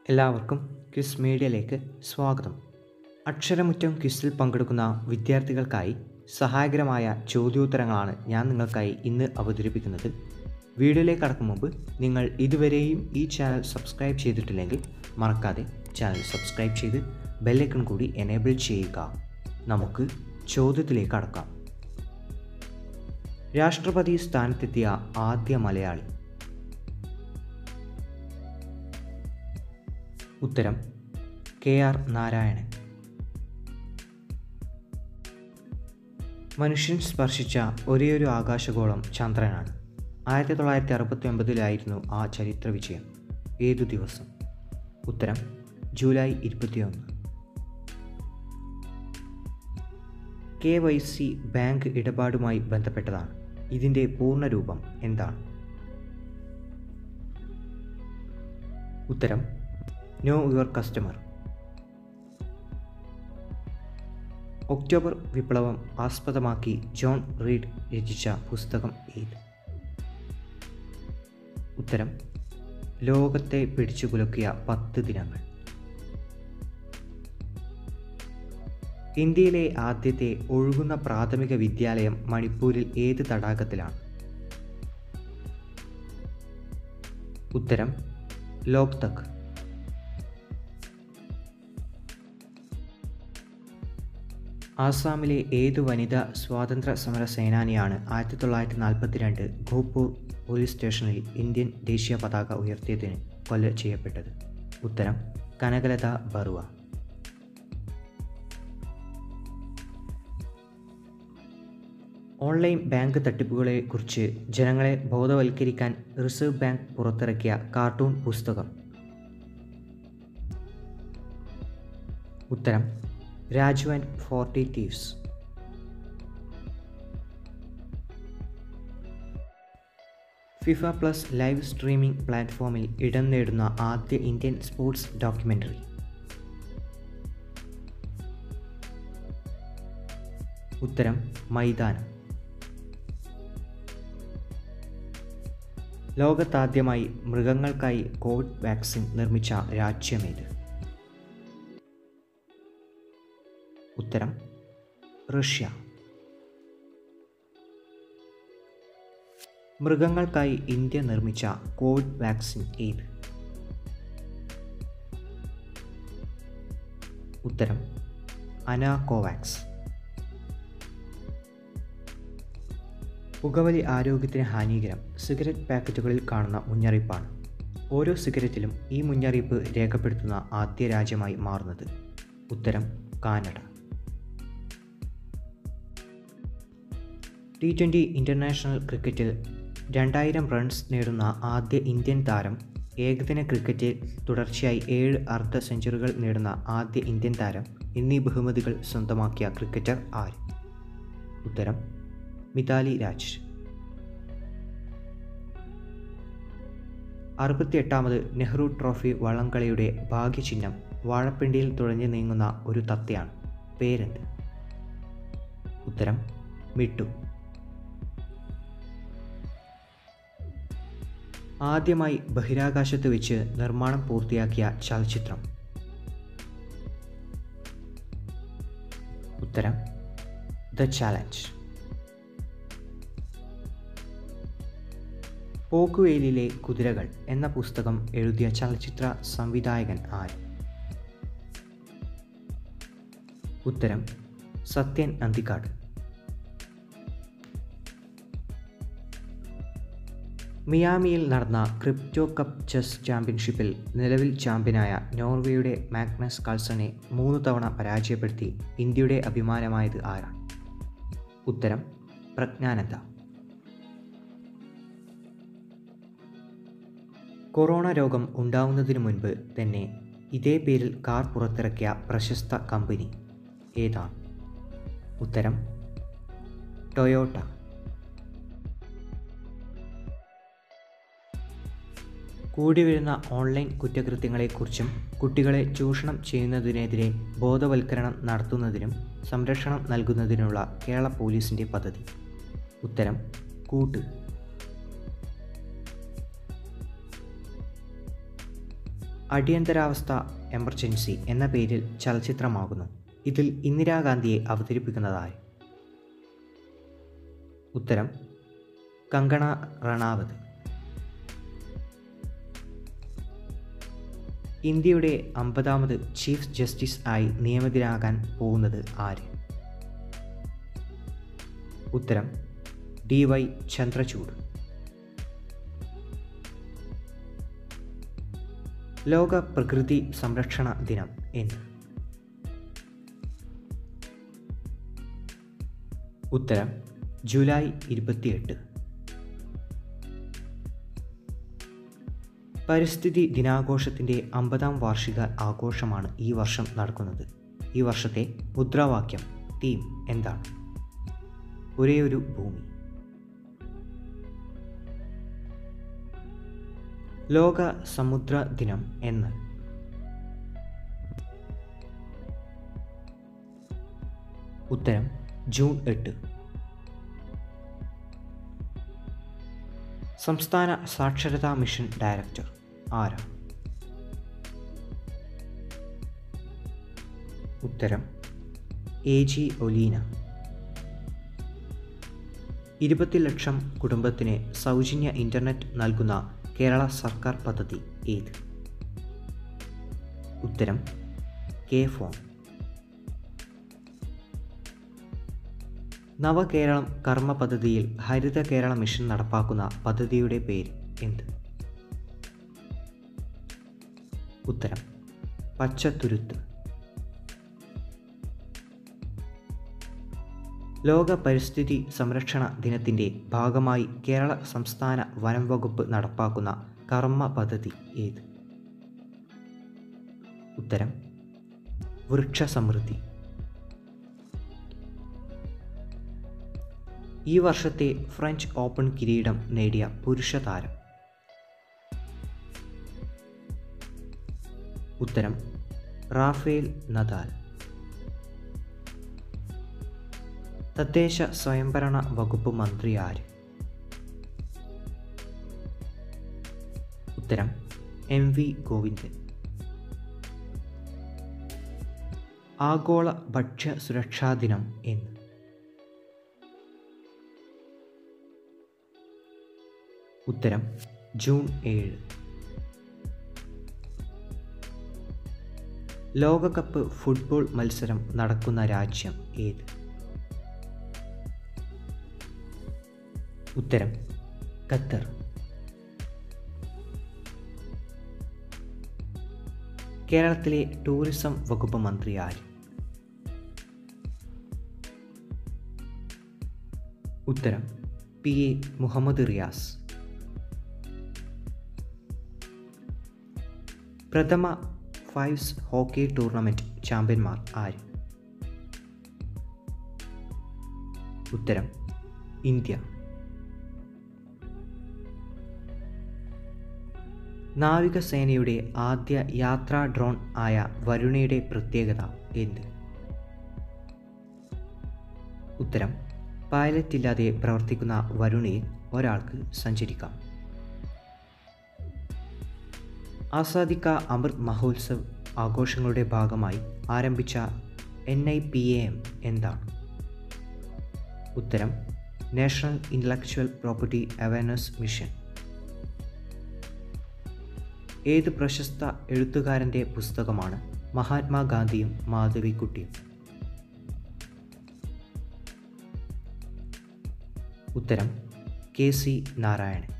എല്ലാവർക്കും ക്വിസ് മീഡിയയിലേക്ക് സ്വാഗതം അക്ഷരമുറ്റം ക്വിസിൽ പങ്കെടുക്കുന്ന വിദ്യാർത്ഥികൾക്കായി സഹായകരമായ ചോദ്യോത്തരങ്ങളാണ് ഞാൻ നിങ്ങൾക്കായി ഇന്ന് അവതരിപ്പിക്കുന്നത് വീഡിയോയിലേക്ക് കടക്കും മുമ്പ് നിങ്ങൾ ഇതുവരെയും ഈ ചാനൽ സബ്സ്ക്രൈബ് ചെയ്തിട്ടില്ലെങ്കിൽ മറക്കാതെ ചാനൽ സബ്സ്ക്രൈബ് ചെയ്ത് ബെല്ലൈക്കൺ കൂടി എനേബിൾ ചെയ്യുക നമുക്ക് ചോദ്യത്തിലേക്ക് കടക്കാം രാഷ്ട്രപതി സ്ഥാനത്തെത്തിയ ആദ്യ മലയാളി ഉത്തരം കെ ആർ നാരായണൻ മനുഷ്യൻ സ്പർശിച്ച ഒരേയൊരു ആകാശഗോളം ചന്ദ്രനാണ് ആയിരത്തി തൊള്ളായിരത്തി അറുപത്തി ഒമ്പതിലായിരുന്നു ആ ചരിത്ര വിജയം ഏതു ദിവസം ഉത്തരം ജൂലൈ ഇരുപത്തിയൊന്ന് കെ വൈ സി ബാങ്ക് ഇടപാടുമായി ബന്ധപ്പെട്ടതാണ് ഇതിൻ്റെ പൂർണ്ണരൂപം എന്താണ് ഉത്തരം നോ യുവർ കസ്റ്റമർ ഒക്ടോബർ വിപ്ലവം ആസ്പദമാക്കി ജോൺ റീഡ് രചിച്ച പുസ്തകം ഏത് ഉത്തരം ലോകത്തെ പിടിച്ചുകുലുക്കിയ പത്ത് ദിനങ്ങൾ ഇന്ത്യയിലെ ആദ്യത്തെ ഒഴുകുന്ന പ്രാഥമിക വിദ്യാലയം മണിപ്പൂരിൽ ഏത് തടാകത്തിലാണ് ഉത്തരം ലോക്തക് ആസാമിലെ ഏതു വനിതാ സ്വാതന്ത്ര്യ സമര സേനാനിയാണ് ആയിരത്തി തൊള്ളായിരത്തി നാൽപ്പത്തിരണ്ട് ഗോപൂർ പോലീസ് സ്റ്റേഷനിൽ ഇന്ത്യൻ ദേശീയ പതാക ഉയർത്തിയതിന് കൊല ചെയ്യപ്പെട്ടത് ഉത്തരം കനകലത ബറുവ ഓൺലൈൻ ബാങ്ക് തട്ടിപ്പുകളെ കുറിച്ച് ജനങ്ങളെ ബോധവൽക്കരിക്കാൻ റിസർവ് ബാങ്ക് പുറത്തിറക്കിയ കാർട്ടൂൺ പുസ്തകം ഉത്തരം Raju and forty thieves FIFA plus live streaming പ്ലാറ്റ്ഫോമിൽ ഇടം നേടുന്ന ആദ്യ ഇന്ത്യൻ സ്പോർട്സ് ഡോക്യുമെൻ്ററി ഉത്തരം മൈതാനം ലോകത്താദ്യമായി മൃഗങ്ങൾക്കായി കോവിഡ് വാക്സിൻ നിർമ്മിച്ച രാജ്യമേത് ഉത്തരം റഷ്യ മൃഗങ്ങൾക്കായി ഇന്ത്യ നിർമ്മിച്ച കോവിഡ് വാക്സിൻ ഏത് ഉത്തരം അനാകോവാക്സ് പുകവലി ആരോഗ്യത്തിന് ഹാനികരം സിഗരറ്റ് പാക്കറ്റുകളിൽ കാണുന്ന മുന്നറിയിപ്പാണ് ഓരോ സിഗരറ്റിലും ഈ മുന്നറിയിപ്പ് രേഖപ്പെടുത്തുന്ന ആദ്യ രാജ്യമായി മാറുന്നത് ഉത്തരം കാനഡ ടി ട്വൻ്റി ഇൻ്റർനാഷണൽ ക്രിക്കറ്റിൽ രണ്ടായിരം റൺസ് നേടുന്ന ആദ്യ ഇന്ത്യൻ താരം ഏകദിന ക്രിക്കറ്റിൽ തുടർച്ചയായി ഏഴ് അർദ്ധ സെഞ്ചുറികൾ നേടുന്ന ആദ്യ ഇന്ത്യൻ താരം എന്നീ ബഹുമതികൾ സ്വന്തമാക്കിയ ക്രിക്കറ്റർ ആര് ഉത്തരം മിതാലി രാജ് അറുപത്തിയെട്ടാമത് നെഹ്റു ട്രോഫി വള്ളംകളിയുടെ ഭാഗ്യചിഹ്നം വാഴപ്പിണ്ടിയിൽ തുഴഞ്ഞു നീങ്ങുന്ന ഒരു തത്തയാണ് പേരെന്ത് ഉത്തരം മിട്ടു ആദ്യമായി ബഹിരാകാശത്ത് വെച്ച് നിർമ്മാണം പൂർത്തിയാക്കിയ ചലച്ചിത്രം ഉത്തരം ദ ചാലഞ്ച് പോക്കുവേലിയിലെ കുതിരകൾ എന്ന പുസ്തകം എഴുതിയ ചലച്ചിത്ര സംവിധായകൻ ആര് ഉത്തരം സത്യൻ അന്തിക്കാട് മിയാമിയിൽ നടന്ന ക്രിപ്റ്റോ കപ്പ് ചെസ് ചാമ്പ്യൻഷിപ്പിൽ നിലവിൽ ചാമ്പ്യനായ നോർവേയുടെ മാഗ്നസ് കാൾസനെ മൂന്ന് തവണ പരാജയപ്പെടുത്തി ഇന്ത്യയുടെ അഭിമാനമായത് ആരാണ് ഉത്തരം പ്രജ്ഞാനന്ദ കൊറോണ രോഗം ഉണ്ടാവുന്നതിന് മുൻപ് തന്നെ ഇതേ പേരിൽ കാർ പുറത്തിറക്കിയ പ്രശസ്ത കമ്പനി ഏതാണ് ഉത്തരം ടൊയോട്ട കൂടി വരുന്ന ഓൺലൈൻ കുറ്റകൃത്യങ്ങളെക്കുറിച്ചും കുട്ടികളെ ചൂഷണം ചെയ്യുന്നതിനെതിരെ ബോധവൽക്കരണം നടത്തുന്നതിനും സംരക്ഷണം നൽകുന്നതിനുള്ള കേരള പോലീസിൻ്റെ പദ്ധതി ഉത്തരം കൂട്ട് അടിയന്തരാവസ്ഥ എമർജൻസി എന്ന പേരിൽ ചലച്ചിത്രമാകുന്നു ഇതിൽ ഇന്ദിരാഗാന്ധിയെ അവതരിപ്പിക്കുന്നതായി ഉത്തരം കങ്കണ റണാവത് ഇന്ത്യയുടെ അമ്പതാമത് ചീഫ് ജസ്റ്റിസ് ആയി നിയമിതരാകാൻ പോകുന്നത് ആര് ഉത്തരം ഡി വൈ ചന്ദ്രചൂഡ് ലോക പ്രകൃതി സംരക്ഷണ ദിനം എന്ന് ഉത്തരം ജൂലൈ ഇരുപത്തിയെട്ട് പരിസ്ഥിതി ദിനാഘോഷത്തിൻ്റെ അമ്പതാം വാർഷിക ആഘോഷമാണ് ഈ വർഷം നടക്കുന്നത് ഈ വർഷത്തെ മുദ്രാവാക്യം തീം എന്താണ് ഒരേ ഒരു ഭൂമി ലോക സമുദ്ര ദിനം എന്ന് ഉത്തരം ജൂൺ എട്ട് സംസ്ഥാന സാക്ഷരതാ മിഷൻ ഡയറക്ടർ ആരാ ഉത്തരം എ ജി ഒലീന ഇരുപത്തി ലക്ഷം കുടുംബത്തിന് സൗജന്യ ഇൻ്റർനെറ്റ് നൽകുന്ന കേരള സർക്കാർ പദ്ധതി ഏത് ഉത്തരം കെ ഫോൺ നവകേരളം കർമ്മ പദ്ധതിയിൽ ഹരിത കേരള മിഷൻ നടപ്പാക്കുന്ന പദ്ധതിയുടെ പേര് എന്ത് ഉത്തരം പച്ചത്തുരുത്ത് ലോക പരിസ്ഥിതി സംരക്ഷണ ദിനത്തിൻ്റെ ഭാഗമായി കേരള സംസ്ഥാന വനം വകുപ്പ് നടപ്പാക്കുന്ന കർമ്മ പദ്ധതി ഏത് ഉത്തരം വൃക്ഷസമൃദ്ധി ഈ വർഷത്തെ ഫ്രഞ്ച് ഓപ്പൺ കിരീടം നേടിയ പുരുഷ താരം ഉത്തരം റാഫേൽ നദാൽ തദ്ദേശ സ്വയംഭരണ വകുപ്പ് മന്ത്രി ആര് ഉത്തരം എം വി ഗോവിന്ദൻ ആഗോള ഭക്ഷ്യ സുരക്ഷാ ദിനം എന്ന് ഉത്തരം ജൂൺ ഏഴ് ലോകകപ്പ് ഫുട്ബോൾ മത്സരം നടക്കുന്ന രാജ്യം ഏത് ഉത്തരം ഖത്തർ കേരളത്തിലെ ടൂറിസം വകുപ്പ് മന്ത്രി ആര് ഉത്തരം പി എ മുഹമ്മദ് റിയാസ് പ്രഥമ ഫൈവ്സ് ഹോക്കി ടൂർണമെൻറ്റ് ചാമ്പ്യന്മാർ ആര് ഉത്തരം ഇന്ത്യ നാവികസേനയുടെ ആദ്യ യാത്രാ ഡ്രോൺ ആയ വരുണയുടെ പ്രത്യേകത എന്ത് ഉത്തരം പൈലറ്റ് ഇല്ലാതെ പ്രവർത്തിക്കുന്ന വരുണയിൽ ഒരാൾക്ക് സഞ്ചരിക്കാം ആസാദിക്ക അമൃത് മഹോത്സവ് ആഘോഷങ്ങളുടെ ഭാഗമായി ആരംഭിച്ച N I P A M എന്താണ് ഉത്തരം national intellectual property awareness mission ഏത് പ്രശസ്ത എഴുത്തുകാരൻ്റെ പുസ്തകമാണ് മഹാത്മാഗാന്ധിയും മാധവിക്കുട്ടിയും ഉത്തരം കെ സി നാരായണൻ